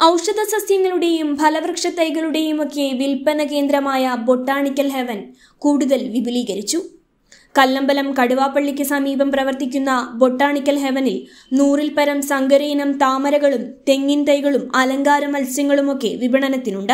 ഔഷധ സസ്യങ്ങളുടെയും ഫലവൃക്ഷ തൈകളുടെയും ഒക്കെ വിൽപ്പന കേന്ദ്രമായ ബൊട്ടാണിക്കൽ ഹെവൻ കൂടുതൽ വിപുലീകരിച്ചു കല്ലമ്പലം കടുവാപ്പള്ളിക്ക് സമീപം പ്രവർത്തിക്കുന്ന ബൊട്ടാണിക്കൽ ഹെവനിൽ നൂറിൽ പരം സങ്കരയിനം താമരകളും തെങ്ങിൻ തൈകളും അലങ്കാര മത്സ്യങ്ങളുമൊക്കെ വിപണനത്തിനുണ്ട്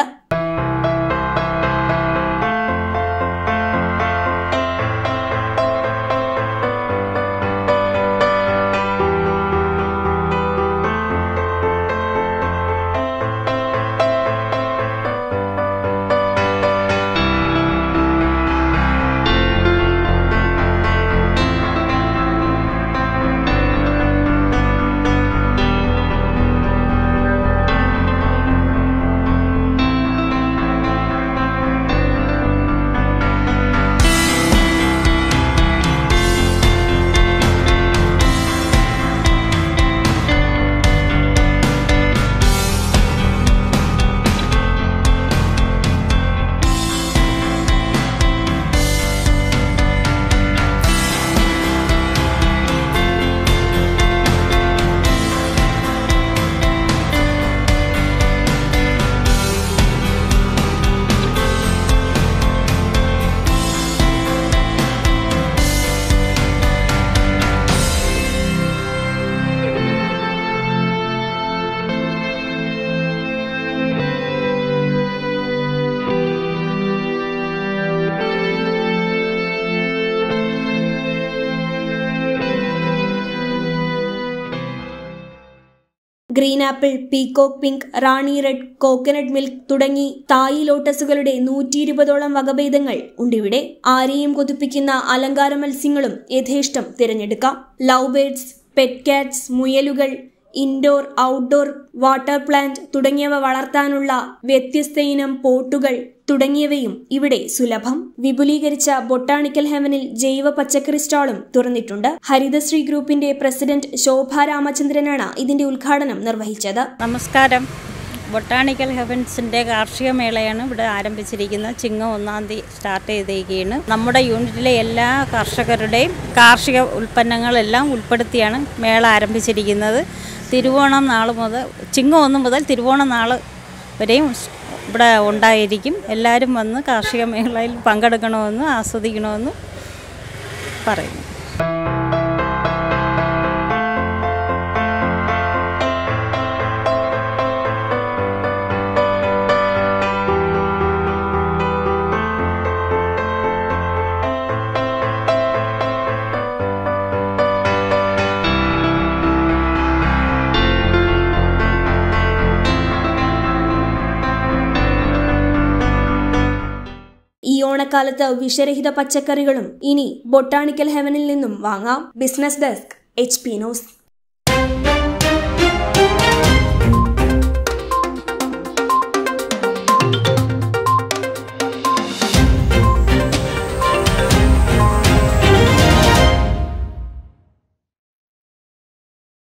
ഗ്രീൻ ആപ്പിൾ പീകോക്ക് പിങ്ക് റാണി റെഡ് കോക്കനട്ട് മിൽക്ക് തുടങ്ങി തായി ലോട്ടസുകളുടെ നൂറ്റി ഇരുപതോളം വകഭേദങ്ങൾ ഉണ്ടിവിടെ ആരെയും കൊതിപ്പിക്കുന്ന അലങ്കാര മത്സ്യങ്ങളും യഥേഷ്ടം തിരഞ്ഞെടുക്കാം ലവ് ബേർഡ്സ് പെറ്റ് കാറ്റ്സ് മുയലുകൾ ഇൻഡോർ ഔട്ട്ഡോർ വാട്ടർ പ്ലാന്റ് തുടങ്ങിയവ വളർത്താനുള്ള വ്യത്യസ്ത ഇനം പോട്ടുകൾ തുടങ്ങിയവയും ഇവിടെ സുലഭം വിപുലീകരിച്ച ബൊട്ടാണിക്കൽ ഹെവനിൽ ജൈവ പച്ചക്കറി സ്റ്റാളും തുറന്നിട്ടുണ്ട് ഹരിതശ്രീ ഗ്രൂപ്പിന്റെ പ്രസിഡന്റ് ശോഭ രാമചന്ദ്രനാണ് ഇതിന്റെ ഉദ്ഘാടനം നിർവഹിച്ചത് നമസ്കാരം ബൊട്ടാണിക്കൽ ഹെവൻസിൻ്റെ കാർഷിക മേളയാണ് ഇവിടെ ആരംഭിച്ചിരിക്കുന്നത് ചിങ്ങം ഒന്നാം തീയതി സ്റ്റാർട്ട് ചെയ്തിരിക്കുകയാണ് നമ്മുടെ യൂണിറ്റിലെ എല്ലാ കർഷകരുടെയും കാർഷിക ഉൽപ്പന്നങ്ങളെല്ലാം ഉൾപ്പെടുത്തിയാണ് മേള ആരംഭിച്ചിരിക്കുന്നത് തിരുവോണം നാൾ മുതൽ ചിങ്ങം ഒന്ന് മുതൽ തിരുവോണം നാൾ വരെയും ഇവിടെ ഉണ്ടായിരിക്കും എല്ലാവരും വന്ന് കാർഷിക മേളയിൽ പങ്കെടുക്കണമെന്ന് ആസ്വദിക്കണമെന്ന് പറയുന്നു ഈ ഓണക്കാലത്ത് വിഷരഹിത പച്ചക്കറികളും ഇനി ബൊട്ടാണിക്കൽ ഹെവനിൽ നിന്നും വാങ്ങാം business desk H P news